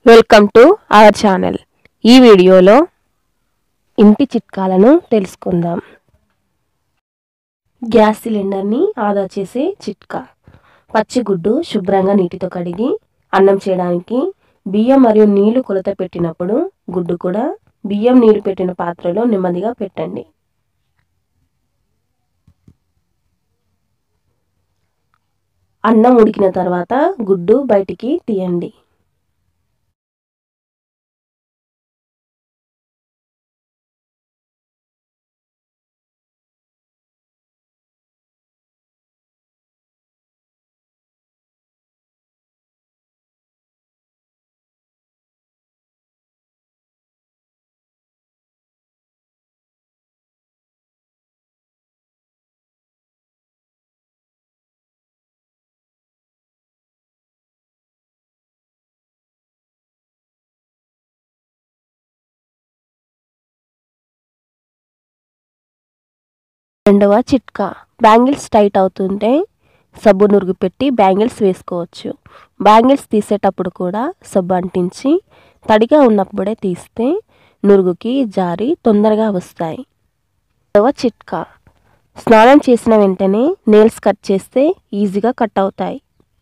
welcome to our channel ఈ వీడియోలో ఇంటి చిట్కాలను తెలుసుకుందాం గ్యాస్ సిలిండర్ని ఆదా చేసే చిట్కా పచ్చిగుడ్డు శుభ్రంగా నీటితో కడిగి అన్నం చేయడానికి బియ్యం మరియు నీళ్లు కొలత పెట్టినప్పుడు గుడ్డు కూడా బియ్యం నీళ్లు పెట్టిన పాత్రలో నెమ్మదిగా పెట్టండి అన్నం ఉడికిన తర్వాత గుడ్డు బయటికి తీయండి రెండవ చిట్కా బ్యాంగిల్స్ టైట్ అవుతుంటే సబ్బు నురుగు పెట్టి బ్యాంగిల్స్ వేసుకోవచ్చు బ్యాంగిల్స్ తీసేటప్పుడు కూడా సబ్బు అంటించి తడిగా ఉన్నప్పుడే తీస్తే నురుగుకి జారి తొందరగా వస్తాయి రెండవ చిట్కా స్నానం చేసిన వెంటనే నేల్స్ కట్ చేస్తే ఈజీగా కట్ అవుతాయి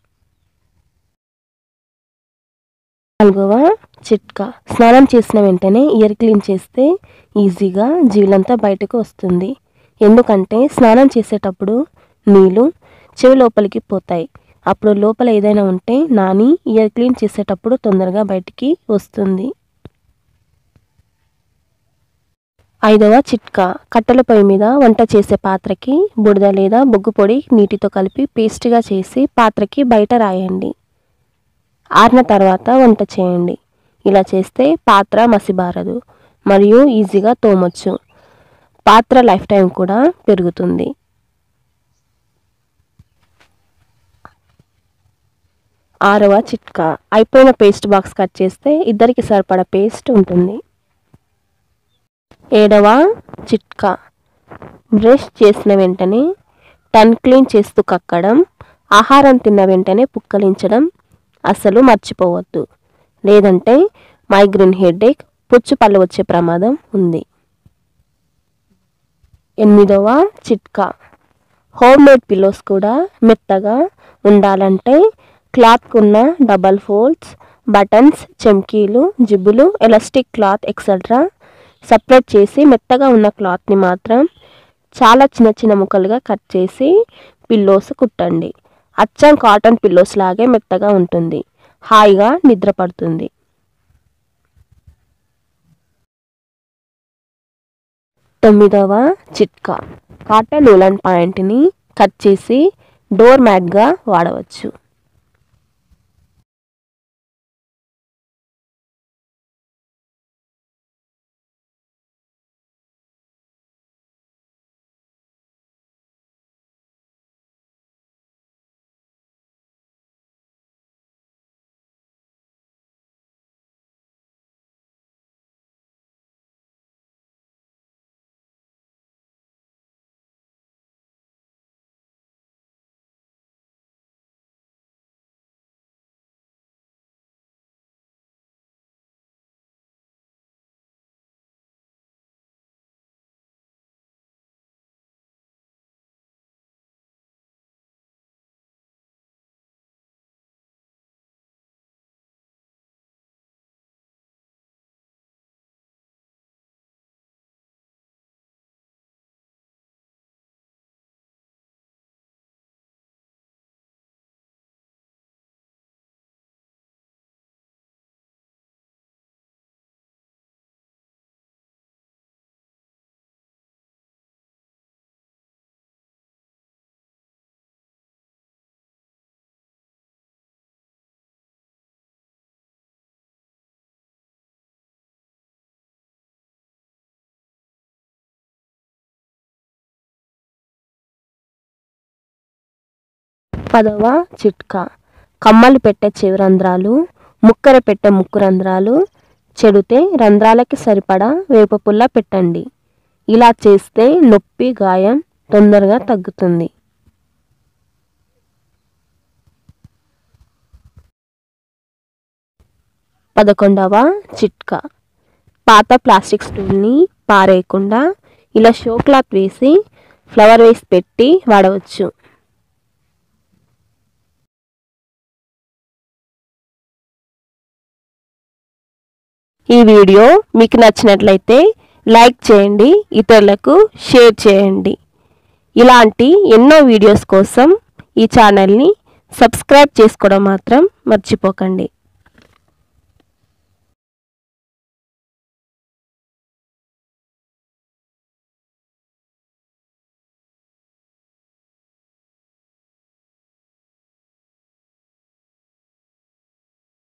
నాలుగవ చిట్కా స్నానం చేసిన వెంటనే ఇయర్ క్లీన్ చేస్తే ఈజీగా జీవులంతా బయటకు వస్తుంది ఎందుకంటే స్నానం చేసేటప్పుడు నీళ్ళు చెవి లోపలికి పోతాయి అప్పుడు లోపల ఏదైనా ఉంటే నాని ఇయర్ క్లీన్ చేసేటప్పుడు తొందరగా బయటికి వస్తుంది ఐదవ చిట్కా కట్టెల పొయ్యి మీద వంట చేసే పాత్రకి బురద లేదా బొగ్గు పొడి నీటితో కలిపి పేస్ట్గా చేసి పాత్రకి బయట రాయండి ఆరిన తర్వాత వంట చేయండి ఇలా చేస్తే పాత్ర మసిబారదు మరియు ఈజీగా తోమొచ్చు పాత్ర లైఫ్ టైం కూడా పెరుగుతుంది ఆరవ చిట్కా అయిపోయిన పేస్ట్ బాక్స్ కట్ చేస్తే ఇద్దరికి సరిపడా పేస్ట్ ఉంటుంది ఏడవ చిట్కా బ్రష్ చేసిన వెంటనే టన్ క్లీన్ చేస్తూ కక్కడం ఆహారం తిన్న వెంటనే పుక్కలించడం అస్సలు మర్చిపోవద్దు లేదంటే మైగ్రేన్ హెడేక్ పుచ్చు పళ్ళు వచ్చే ప్రమాదం ఉంది ఎనిమిదవ చిట్కా హోమ్ మేడ్ పిల్లోస్ కూడా మెత్తగా ఉండాలంటే క్లాత్కు ఉన్న డబల్ ఫోల్డ్స్ బటన్స్ చెమ్కీలు జిబ్బులు ఎలాస్టిక్ క్లాత్ ఎక్సెట్రా సపరేట్ చేసి మెత్తగా ఉన్న క్లాత్ని మాత్రం చాలా చిన్న చిన్న ముక్కలుగా కట్ చేసి పిల్లోస్ కుట్టండి అచ్చం కాటన్ పిల్లోస్ లాగే మెత్తగా ఉంటుంది హాయిగా నిద్ర పడుతుంది తొమ్మిదవ చిట్కా కాటన్ ఉలన్ పాయింట్ని కట్ చేసి డోర్ మ్యాట్గా వాడవచ్చు పదవ చిట్కా కమ్మలు పెట్టే చెవి రంధ్రాలు ముక్కర పెట్టే ముక్కు రంధ్రాలు చెడితే రంధ్రాలకి సరిపడా వేప పుల్ల పెట్టండి ఇలా చేస్తే నొప్పి గాయం తొందరగా తగ్గుతుంది పదకొండవ చిట్కా పాత ప్లాస్టిక్ స్టూల్ని పారేయకుండా ఇలా షో క్లాత్ వేసి ఫ్లవర్ వేసి పెట్టి వాడవచ్చు ఈ వీడియో మీకు నచ్చినట్లయితే లైక్ చేయండి ఇతరులకు షేర్ చేయండి ఇలాంటి ఎన్నో వీడియోస్ కోసం ఈ ఛానల్ని సబ్స్క్రైబ్ చేసుకోవడం మాత్రం మర్చిపోకండి